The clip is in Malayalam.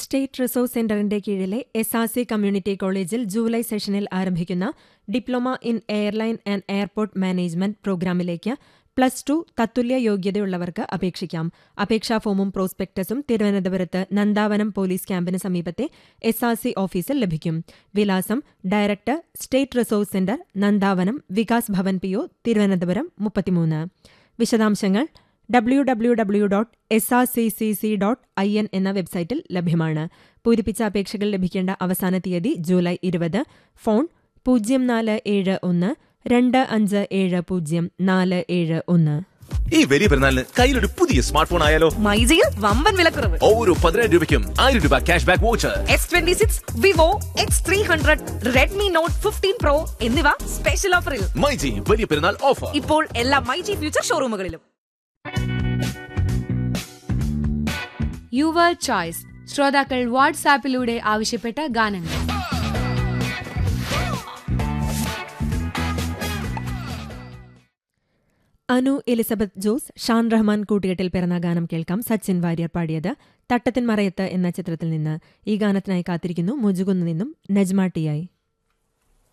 സ്റ്റേറ്റ് റിസോഴ്സ് സെന്ററിന്റെ കീഴിലെ എസ് ആർ സി കമ്മ്യൂണിറ്റി കോളേജിൽ ജൂലൈ സെഷനിൽ ആരംഭിക്കുന്ന diploma in airline and airport management പ്രോഗ്രാമിലേക്ക് പ്ലസ് ടു തത്തുല്യ യോഗ്യതയുള്ളവർക്ക് അപേക്ഷിക്കാം അപേക്ഷാ ഫോമും പ്രോസ്പെക്ടസും തിരുവനന്തപുരത്ത് നന്ദാവനം പോലീസ് ക്യാമ്പിന് സമീപത്തെ എസ് ആർ സി ഓഫീസിൽ ലഭിക്കും വിലാസം director state resource centre Nandavanam Vikas Bhavan P O Thiruvananthapuram മുപ്പത്തിമൂന്ന് വിശദാംശങ്ങൾ W W W dot S R C C C dot I N എന്ന വെബ്സൈറ്റിൽ ലഭ്യമാണ് പൂരിപ്പിച്ച അപേക്ഷകൾ ലഭിക്കേണ്ട അവസാന തീയതി ജൂലൈ ഇരുപത് ഫോൺ പൂജ്യം നാല് ഏഴ് ഒന്ന് രണ്ട് അഞ്ച് ഏഴ് പൂജ്യം നാല് ഏഴ് ഒന്ന് ഈ വലിയ പെരുന്നാളിന് കയ്യിലൊരു പുതിയ സ്മാർട്ട് ഫോൺ ആയാലോ മൈജിയിൽ വമ്പൻ വിലക്കുറവ് ഓരോ പതിനായിരം രൂപയ്ക്കും ആയിരം രൂപ cash back voucher S twenty six Vivo X three hundred Redmi note fifteen pro എന്നിവ സ്പെഷ്യൽ ഓഫറിൽ മൈജി വലിയ പെരുന്നാൾ ഓഫർ ഇപ്പോൾ എല്ലാ മൈജി ഫ്യൂച്ചർ ഷോറൂമുകളിലും യുവർ ചോയ്സ് ശ്രോതാക്കൾ വാട്സാപ്പിലൂടെ ആവശ്യപ്പെട്ട ഗാനങ്ങൾ അനു എലിസബത്ത് ജോസ് ഷാൻ റഹ്മാൻ കൂട്ടുകെട്ടിൽ പിറന്ന ഗാനം കേൾക്കാം സച്ചിൻ വാര്യർ പാടിയത് തട്ടത്തിൻ മറയത്ത് എന്ന ചിത്രത്തിൽ നിന്ന് ഈ ഗാനത്തിനായി കാത്തിരിക്കുന്നു മുജുകുന്നു നിന്നും നജ്മ ടിയായി